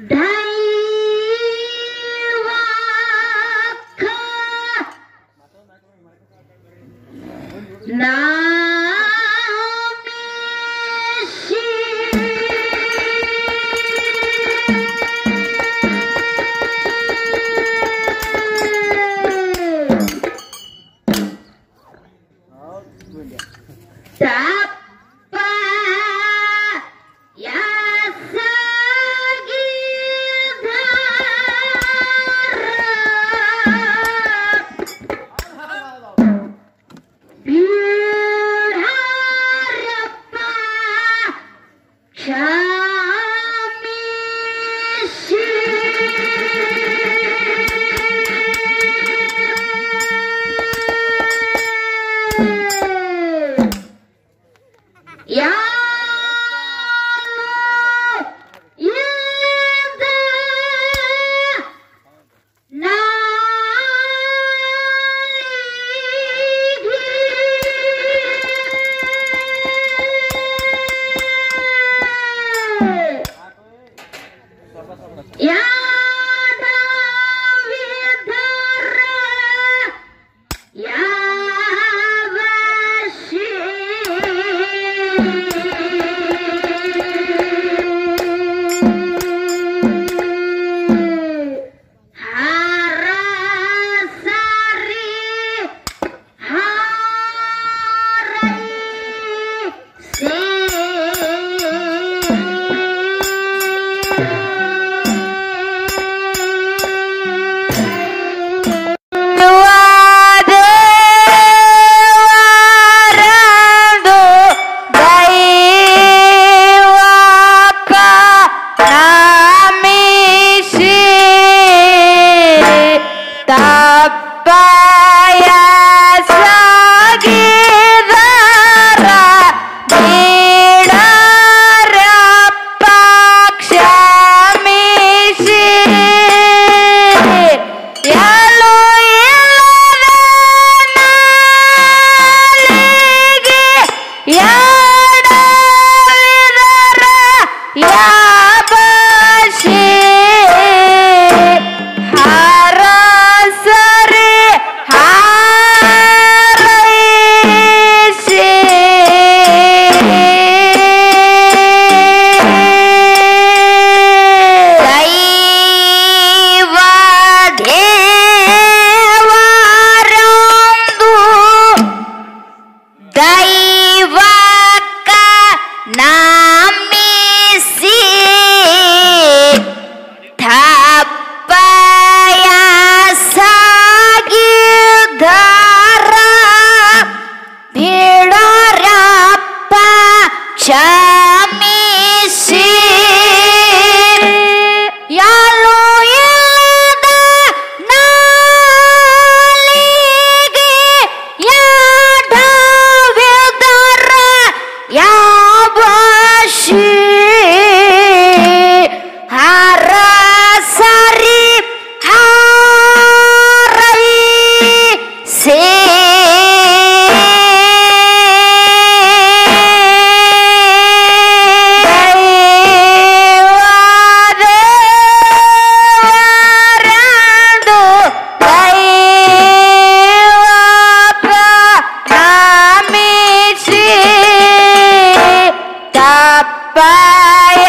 ದೈವಕ್ಕ ನಾಮಿಸಿ ತಪ್ಪ ಯಾಸಗಿದಾರ ಬೀಳಾರಪ್ಪ ಕ್ಷಮಿಸಿ ಯಾರು ಇಲ್ಲದ ಹರಸರಿ ದೇವರಂದು ದೈವಕ ನಾಮಿಸಿ ತಪ್ಪಯ ಸಾಗಿದರ ನೀಡರಪ್ಪ ಕ್ಷಮಿಸಿ ಎಲ್ಲೂ ಇಲ್ಲದ ನಾಲಿಗೆ ಎಡವಿದರ ಯಾಬಶಿ ಹರಸರಿ ಹಾರೈಸಿ ದೈವ ದೇವರಂದು ದೈವಕ ನಾಮಿಸಿ ಥಪ್ಪಯ ಸಾಗಿದರ ಬಿಡರಪ್ಪ ಕ್ಷಮಿಸಿ ಯಾರು ಇಲ್ಲದ ನಾಲಿಗೆ ಯಾಡವಿದರ ಯಾವಶಿ ಹರಸರಿ ಹಾರೈಸಿ ದೇವರಂದು ದೈವಕ ನಾಮಿಸಿ ತಪ್ಪಯ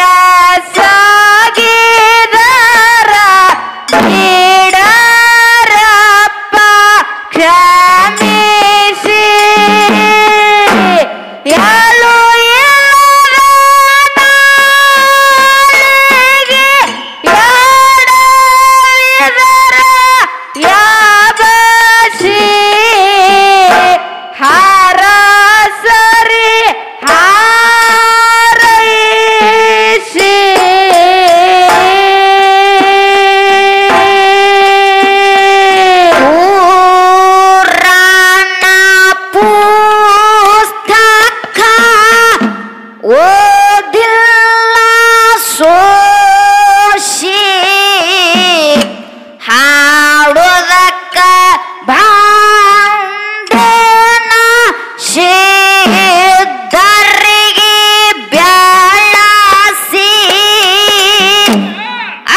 ಸಾಗಿದರ ನೀಡರಪ್ಪ ಕ್ಷಮಿಸಿ ಯಾರು ಇಲ್ಲದ ನಾಲಿಗೆ ಎಡವಿದರ ಯಾಬಶಿ ಹರಸರಿ ಹಾರೈಸಿ ಪುರಾಣ ಪುಸ್ತಕ ಓದಿಲ್ಲ ಸೋಷಿ ಹಾಡೋದಕ್ಕ ಭಾಂಡನ ಸಿದ್ಧರಿಗೆ ಬ್ಯಾಳಸಿ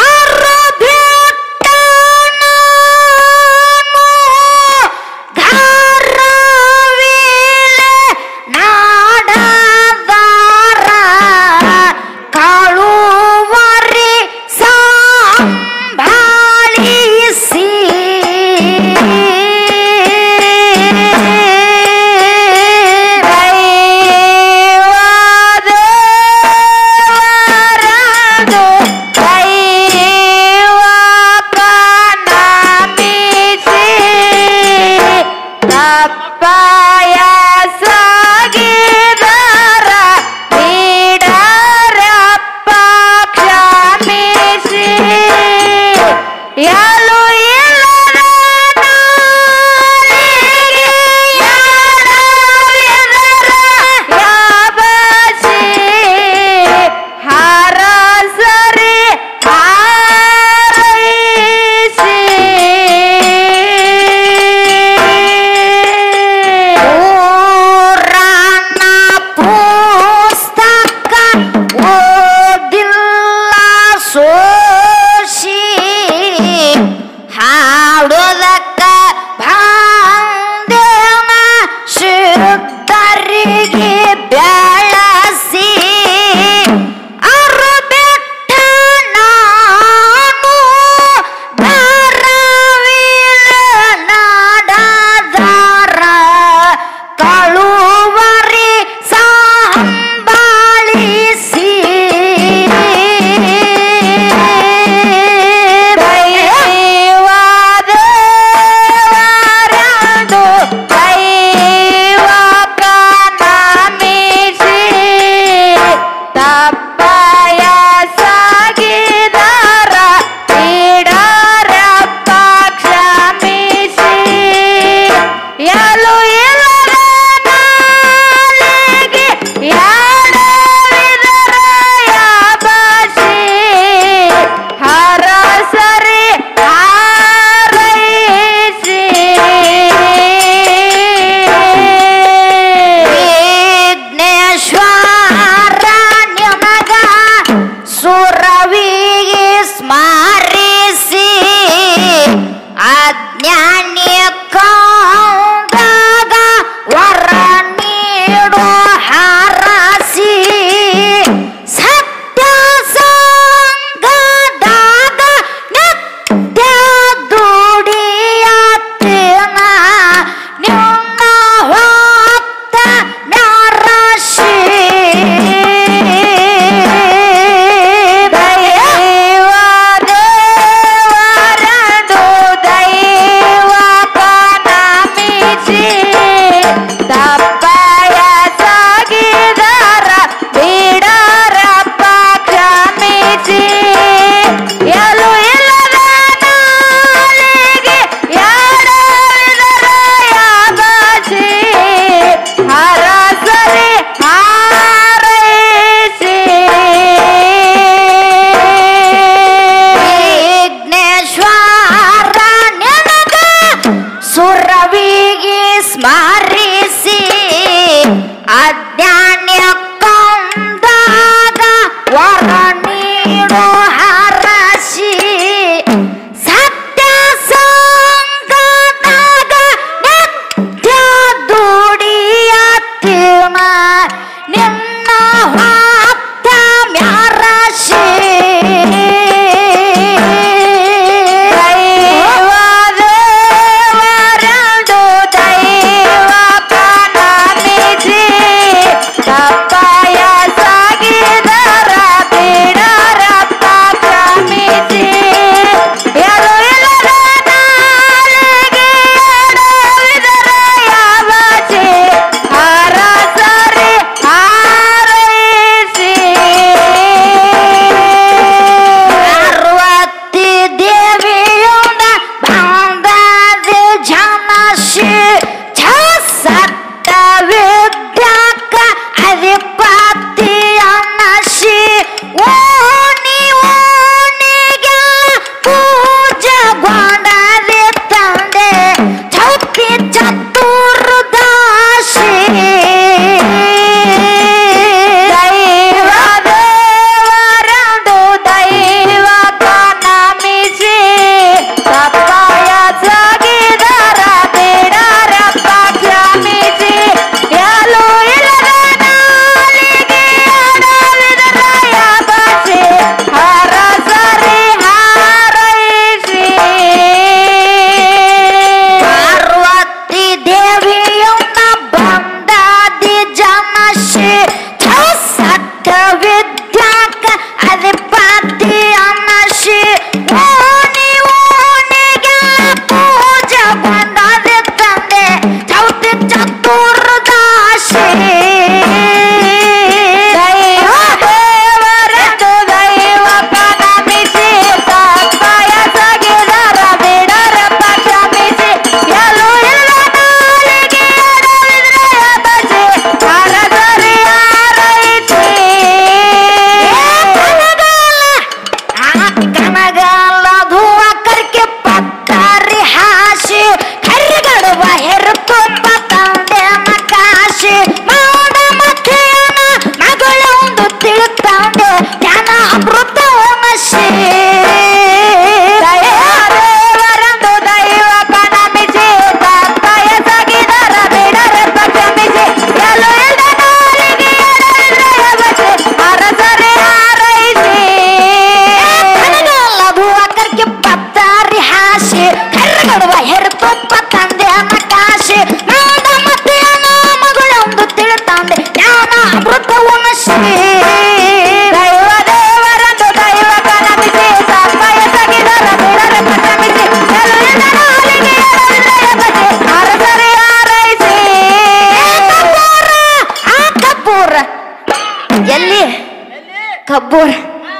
ಕಬ್ಬೂರ್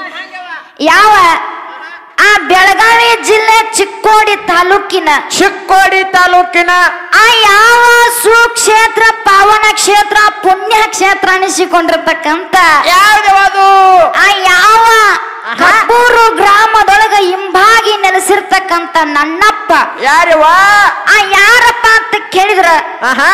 ಯಾವ ಆ ಬೆಳಗಾವಿ ಜಿಲ್ಲೆ ಚಿಕ್ಕೋಡಿ ತಾಲೂಕಿನ ಚಿಕ್ಕೋಡಿ ತಾಲೂಕಿನ ಆ ಯಾವ ಸುಕ್ಷೇತ್ರ ಪಾವನ ಕ್ಷೇತ್ರ ಪುಣ್ಯ ಕ್ಷೇತ್ರ ಅನಿಸಿಕೊಂಡಿರ್ತಕ್ಕಂತ ಯಾವ್ದು ಆ ಯಾವ ಕಬ್ಬೂರು ಗ್ರಾಮದೊಳಗ ಹಿಂಭಾಗಿ ನೆಲೆಸಿರ್ತಕ್ಕಂತ ನನ್ನಪ್ಪ ಯಾರಿವ ಆ ಯಾರಪ್ಪ ಅಂತ ಕೇಳಿದ್ರ ಆಹಾ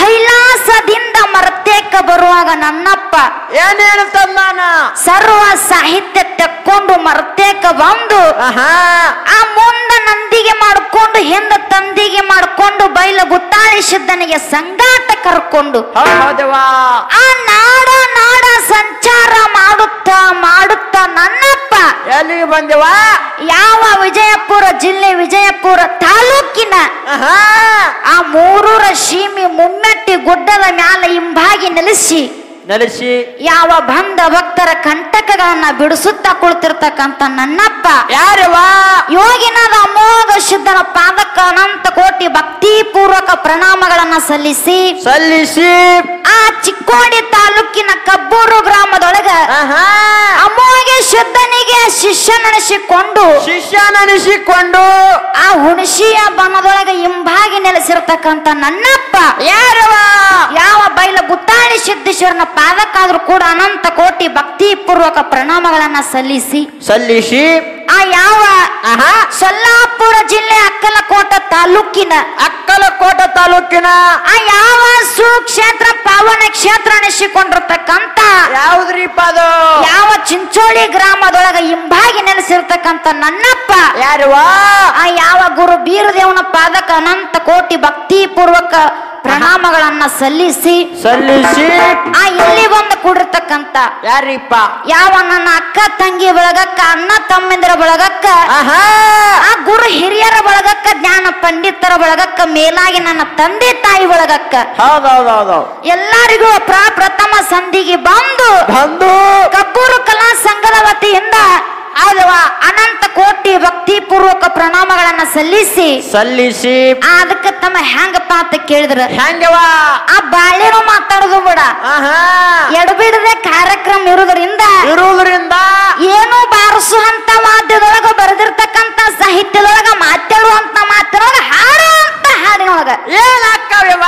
ಕೈಲಾಸದಿಂದ ಮರ್ತೇಕ ಬರುವಾಗ ನನ್ನಪ್ಪ ಏನ್ ಹೇಳ್ತಂದಾನ ಸರ್ವ ಸಾಹಿತ್ಯ ತೆಕ್ಕೊಂಡು ಮರ್ತೇಕ ಬಂದು ಆಹಾ ಆ ಮುಂದ ನಂದಿಗೆ ಮಾಡ್ಕೊಂಡು ಹಿಂದ ತಂದಿಗೆ ಮಾಡ್ಕೊಂಡು ಬೈಲ ಗುತ್ತಾಳಿ ಸಿದ್ದನಿಗೆ ಸಂಗಾಟ ಕರ್ಕೊಂಡು ಹೌದ್ ಹೌದವ್ವ ಆ ನಾಡ ನಾಡ ಸಂಚಾರ ಮಾಡುತ್ತಾ ಮಾಡುತ್ತಾ ನನ್ನಪ್ಪ ಎಲ್ಲಿಗೆ ಬಂದಿವ ಯಾವ ವಿಜಯಪುರ ಜಿಲ್ಲೆ ವಿಜಯಪುರ ತಾಲೂಕಿನ ಆಹಾ ಆ ಮೂರೂರ ಸೀಮೆ ಮುಮ್ಮೆಟ್ಟಿ ಗುಡ್ಡದ ಮ್ಯಾಲ ಹಿಂಭಾಗಿ ನೆಲೆಸಿ ನೆಲೆಸಿ ಯಾವ ಬಂದ ಭಕ್ತರ ಕಂಟಕಗಳನ್ನ ಬಿಡಿಸುತ್ತಾ ಕುಳಿತಿರ್ತಕ್ಕಂತ ನನ್ನಪ್ಪ ಯಾರಿವ ಯೋಗಿನಾದ ಅಮೋಘ ಸಿದ್ಧನ ಪಾದಕ್ಕ ಅನಂತ ಕೋಟಿ ಭಕ್ತಿ ಪೂರ್ವಕ ಪ್ರಣಾಮಗಳನ್ನ ಸಲ್ಲಿಸಿ ಸಲ್ಲಿಸಿ ಆ ಚಿಕ್ಕೋಡಿ ತಾಲೂಕಿನ ಕಬ್ಬೂರು ಗ್ರಾಮದೊಳಗ ಆಹಾ ಅಮೋಘ ಸಿದ್ಧನಿಗೆ ಶಿಷ್ಯನೆನಿಸಿಕೊಂಡು ಶಿಷ್ಯ ನೆನೆಸಿಕೊಂಡು ಆ ಹುಣಸಿಯ ಬನದೊಳಗ ಹಿಂಭಾಗಿ ನೆಲೆಸಿರ್ತಕ್ಕಂತ ನನ್ನಪ್ಪ ಯಾರವ ಯಾವ ಬೈಲ ಗುತ್ತಾಳಿ ಸಿದ್ದೇಶ್ವರನ ಪಾದಕ್ಕಾದ್ರೂ ಕೂಡ ಅನಂತ ಕೋಟಿ ಭಕ್ತಿ ಪೂರ್ವಕ ಪ್ರಣಾಮಗಳನ್ನ ಸಲ್ಲಿಸಿ ಸಲ್ಲಿಸಿ ಆ ಯಾವ ಆಹಾ ಸೊಲ್ಲಾಪುರ ಜಿಲ್ಲೆ ಅಕ್ಕಲಕೋಟ ತಾಲೂಕಿನ ಅಕ್ಕಲಕೋಟ ತಾಲೂಕಿನ ಆ ಯಾವ ಸುಕ್ಷೇತ್ರ ಪಾವನ ಕ್ಷೇತ್ರ ಅನಿಸಿಕೊಂಡಿರ್ತಕ್ಕಂತ ಯಾವ್ದ್ರಿಪ್ಪ ಅದು ಯಾವ ಚಿಂಚೋಳಿ ಗ್ರಾಮದೊಳಗ ಹಿಂಭಾಗಿ ನೆಲೆಸಿರ್ತಕ್ಕಂತ ನನ್ನಪ್ಪ ಯಾರಿವ ಆ ಯಾವ ಗುರು ಬೀರದೇವನ ಪಾದಕ ಅನಂತ ಕೋಟಿ ಭಕ್ತಿ ಪೂರ್ವಕ ಪ್ರಣಾಮಗಳನ್ನ ಸಲ್ಲಿಸಿ ಸಲ್ಲಿಸಿ ಆ ಇಲ್ಲಿ ಬಂದು ಕೂಡಿರ್ತಕ್ಕಂತ ಯಾರಿಪ್ಪ ಯಾವ ನನ್ನ ಅಕ್ಕ ತಂಗಿ ಬಳಗಕ್ಕ ಅಣ್ಣ ತಮ್ಮಿಂದರ ಬಳಗಕ್ಕ ಆಹಾ ಆ ಗುರು ಹಿರಿಯರ ಬಳಗಕ್ಕ ಜ್ಞಾನ ಪಂಡಿತರ ಬಳಗಕ್ಕ ಮೇಲಾಗಿ ನನ್ನ ತಂದೆ ತಾಯಿ ಬಳಗಕ್ಕ ಹೌದೌದೌದು ಎಲ್ಲರಿಗೂ ಪ್ರಪ್ರಥಮ ಸಂಧಿಗೆ ಬಂದು ಬಂದು ಕಬ್ಬೂರು ಕಲಾ ಸಂಘದ ವತಿಯಿಂದ ಅಲ್ವಾ ಅನಂತ ಕೋಟಿ ಭಕ್ತಿ ಪೂರ್ವಕ ಪ್ರಣಾಮಗಳನ್ನ ಸಲ್ಲಿಸಿ ಸಲ್ಲಿಸಿ ಆ ಅದಕ್ಕ ತಮ್ಮ ಹೆಂಗಪ್ಪ ಅಂತ ಕೇಳಿದ್ರ ಹೆಂಗವ ಆ ಬಾಳೆನೂ ಮಾತಾಡೋದು ಬಿಡ ಆಹಾ ಎಡಬಿಡದೆ ಕಾರ್ಯಕ್ರಮ ಇರುವುದರಿಂದ ಇರುವುದರಿಂದ ಏನು ಬಾರಿಸುವಂತ ವಾದ್ಯದೊಳಗ ಬರೆದಿರ್ತಕ್ಕಂತ ಸಾಹಿತ್ಯದೊಳಗ ಮಾತಾಡುವಂತ ಮಾತಿನೊಳಗ ಹಾಡುವಂತ ಹಾಡಿನೊಳಗ ಏನಾಕ್ಕವ್ಯವ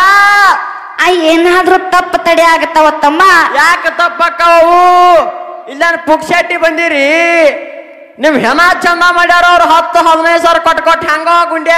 ಆ ಏನಾದ್ರೂ ತಪ್ಪು ತಡೆ ಆಗತ್ತವ ತಮ್ಮ ಯಾಕ ತಪ್ಪಕ್ಕವು ಇಲ್ಲ ಪುಕ್ಷಟ್ಟಿ ಬಂದಿರಿ ನಿಮ್ ಹೆಣ ಚಂದ ಮಾಡ್ಯಾರ ಅವ್ರು ಹತ್ತು ಹದಿನೈದು ಸಾವಿರ ಕೊಟ್ಟು ಕೊಟ್ಟು ಹೆಂಗ ಗುಂಡ್ಯ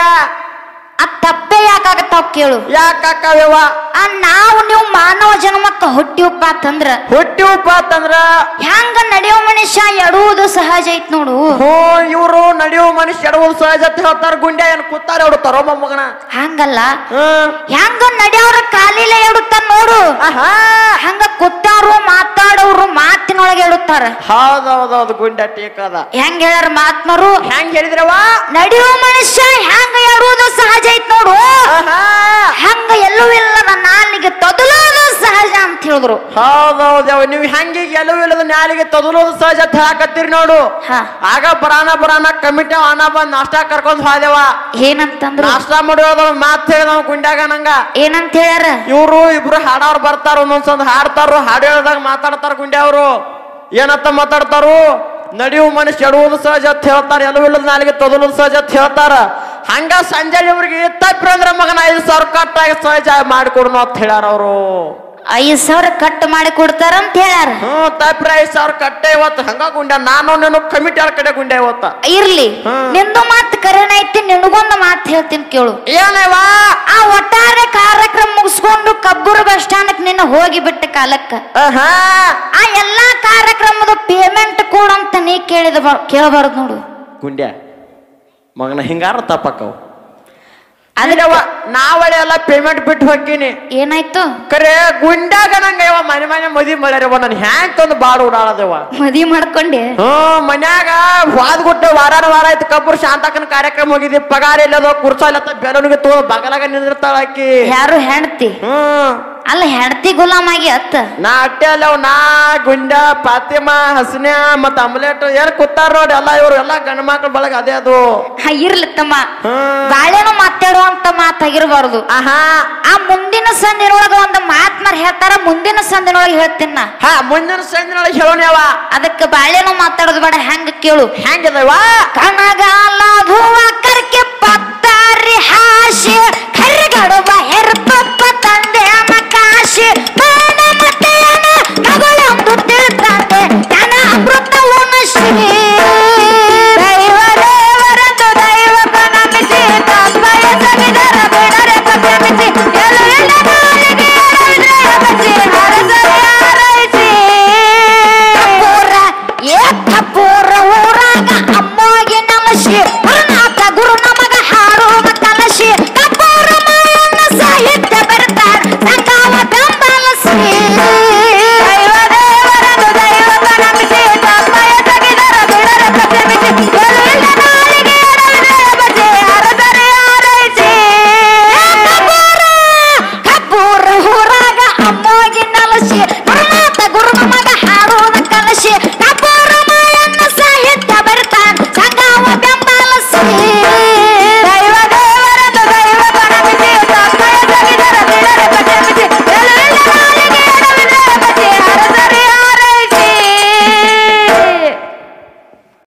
ಆ ತಪ್ಪೇ ಯಾಕಾಗತ್ತಾವ ಕೇಳು ಯಾಕಕ್ಕವ್ಯವ ಆ ನಾವು ನೀವು ಮಾನವ ಜನ್ಮಕ್ಕ ಹುಟ್ಟಿವಪ್ಪ ಅಂತಂದ್ರ ಹುಟ್ಟಿ ಉಪ್ಪ ಅಂತಂದ್ರ ಹೆಂಗ ನಡೆಯೋ ಮನುಷ್ಯ ಎಡುವುದು ಸಹಜ ಐತ್ ನೋಡು ಹ್ಞೂ ಇವರು ನಡೆಯುವ ಮನುಷ್ಯ ಎಡವುದು ಸಹಜ ಅಂತ ಹೇಳ್ತಾರ ಗುಂಡ್ಯ ಏನ್ ಕೂತಾರ ಹೊಡ್ತಾರೋ ಮೊಮ್ಮಗನ ಹಂಗಲ್ಲ ಹ್ಮ್ ಹೆಂಗ ನಡೆಯೋರ ಕಾಲಿಲೆ ಎಡುತ್ತಾರ ನೋಡು ಆಹಾ ಹಂಗ ಕೂತಾರು ಮಾತಾಡೋರು ಮಾತಿನೊಳಗೆ ಎಡುತ್ತಾರ ಹೌದೌದೌದು ಗುಂಡ್ಯ ಟೀಕ್ ಅದ ಹೆಂಗ ಹೇಳ್ಯಾರ ಮಾತ್ಮರು ಹೆಂಗ್ ಹೇಳಿದ್ರವ ನಡೆಯುವ ಮನುಷ್ಯ ಹೆಂಗ ಎಡುವುದು ಸಹಜ ಐತ್ ನೋಡು ಆಹಾ ಹಂಗ ಎಲ್ಲೂ ಇಲ್ಲದ ನಾಲಿಗೆ ತೊದಲೋದು ಸಹಜ ಅಂತ ಹೇಳಿದ್ರು ಹೌದೌದವ್ ನೀವು ಹೆಂಗೆ ಎಲ್ಲವೂ ಇಲ್ಲದ ನ್ಯಾಲಿಗೆ ತದಲೋದು ಸಹಜ ಅಂತ ಹಾಕತ್ತೀರಿ ನೋಡು ಹಾ. ಆಗ ಬರಾನ ಬರಾನ ಕಮಿಟಿ ಅಣ್ಣ ಬಂದ್ ನಾಷ್ಟಾ ಕರ್ಕೊಂಡ್ ಹೋದೆವ ಏನಂತಂದ್ರು ನಾಷ್ಟಾ ಮಾಡೋದ ಮಾತ್ ಹೇಳಿದವ ಗುಂಡ್ಯಾಗ ನಂಗ ಏನಂತ ಹೇಳ್ಯಾರ ಇವ್ರು ಇಬ್ರು ಹಾಡೋರ್ ಬರ್ತಾರ ಒಂದೊಂದ್ಸಂದ್ ಹಾಡ್ತಾರು ಹಾಡು ಹೇಳ್ದಾಗ ಮಾತಾಡ್ತಾರ ಗುಂಡ್ಯ ಅವರು ಏನಂತ ಮಾತಾಡ್ತಾರು ನಡೆಯುವ ಮನುಷ್ಯ ಎಡುವುದು ಸಹಜ ಅಂತ ಹೇಳ್ತಾರ ಎಲ್ಲವೂ ಇಲ್ಲದ ನಾಲಿಗೆ ತದಲೋದು ಸಹಜ ಅಂತ ಹೇಳ್ತಾರ ಹಂಗ ಸಂಜೆ ಇವ್ರಿಗೆ ತಪ್ಪ್ರಿ ಅಂದ್ರ ಮಗನ ಐದು ಸಾವಿರ ಕಟ್ಟಾಗಿ ಸಹಜ ಮಾಡಿಕೊಡ್ನು ಅಂತ ಹೇಳ್ಯಾರ ಅವರು ಐದ್ ಸಾವಿರ ಕಟ್ ಮಾಡಿ ಕೊಡ್ತಾರ ಅಂತ ಹೇಳ್ಯಾರ ಹ್ಮ್ ತಪ್ಪ್ರಿ ಐದು ಸಾವಿರ ಕಟ್ಟೆ ಇವತ್ತು ಹಂಗ ಗುಂಡ್ಯ ನಾನು ನೀನು ಕಮಿಟಿ ಅವ್ರ ಕಡೆ ಗುಂಡ್ಯ ಇವತ್ತ ಇರ್ಲಿ ಹ್ಮ್. ನಿಂದು ಮಾತು ಕರೆನ ಐತಿ ನಿನಗೊಂದು ಮಾತು ಹೇಳ್ತೀನಿ ಕೇಳು ಏನೇವಾ ಆ ಒಟ್ಟಾರೆ ಕಾರ್ಯಕ್ರಮ ಮುಗಿಸ್ಕೊಂಡು ಕಬ್ಬೂರು ಬಸ್ ಸ್ಟ್ಯಾಂಡ್ ನಿನ್ನ ಹೋಗಿ ಬಿಟ್ಟ ಕಾಲಕ್ಕ ಆಹಾ ಆ ಎಲ್ಲಾ ಕಾರ್ಯಕ್ರಮದ ಪೇಮೆಂಟ್ ಕೊಡಂತ ನೀ ಕೇಳಿದ ಕೇಳಬಾರ್ದು ನೋಡು ಗುಂಡ್ಯ ಮಗನ ಹಿಂಗಾರ ತಪ್ಪಕ್ಕವು ಅದಕ್ಕೆ ಅಲ್ಲವ ನಾವಳೆ ಎಲ್ಲ ಪೇಮೆಂಟ್ ಬಿಟ್ಟು ಹೋಗ್ತೀನಿ ಏನಾಯ್ತು ಕರೆ ಗುಂಡ್ಯಾಗ ನಂಗ ಯವ ಮನೆ ಮನೆ ಮದಿ ಮಾಡ್ಯಾರವ ನನ್ ಹ್ಯಾಂಗ್ ತಂದು ಬಾಡ ಉಡಾಳದವ ಮದಿ ಮಾಡ್ಕೊಂಡೆ ಹ್ಮ್ ಮನ್ಯಾಗ ವಾದ್ ಗುಟ್ಟೆ ವಾರಾನ ವಾರ ಆಯ್ತು ಕಬ್ಬರು ಶಾಂತಕ್ಕನ ಕಾರ್ಯಕ್ರಮ ಹೋಗಿದ್ದಿ ಪಗಾರ ಇಲ್ಲದ ಕುರ್ಚ ಇಲ್ಲ ಬೆಲೂನಿಗೆ ತೋ ಬಗಲಾಗ ನಿಂದಿರ್ತಾಳ ಆಕಿ ಯಾರು ಹೆಣ್ತಿ ಹ್ಮ್ ಅಲ್ಲ ಹೆಂಡತಿ ಗುಲಾಮಾಗಿ ಅತ್ತ ನಾ ಅಟ್ಟೆ ಅಲ್ಲವ್ ನಾ ಗುಂಡ ಫಾತಿಮಾ ಹಸನ್ಯ ಮತ್ತ ಅಮ್ಲೆಟ್ ಏನ್ ಕೂತಾರ ನೋಡಿ ಎಲ್ಲ ಇವ್ರು ಎಲ್ಲ ಗಂಡ ಮಕ್ಳ ಬಳಗ ಅದೇ ಅದು ಹ, ಇರ್ಲಿ ತಮ್ಮ ಹ್ಮ್. ಬಾಳೆನು ಮಾತಾಡುವಂತ ಮಾತಾಗಿರ್ಬಾರ್ದು ಆಹಾ ಆ ಮುಂದಿನ ಸಂದಿನೊಳಗ ಒಂದು ಮಾತ್ ಮಾರ್ ಹೇಳ್ತಾರ ಮುಂದಿನ ಸಂದಿನೊಳಗೆ ಹೇಳ್ತೀನಿ ನಾ ಹಾ ಮುಂದಿನ ಸಂಜಿನೊಳಗೆ ಹೇಳೋಣ್ಯವ ಅದಕ್ಕೆ ಬಾಳೆನು ಮಾತಾಡೋದು ಬೇಡ ಹೆಂಗ ಕೇಳು ಹೆಂಗಿದವ ಕಣಗಾಲ ಧುವ ಕರ್ಕೆ ಪತ್ತಾರಿ ಹಾಶಿ ಕರ್ಗಡುವ ಹೆರ್ಪಪ್ಪ ತಂದೆ ಮಕಾಶಿ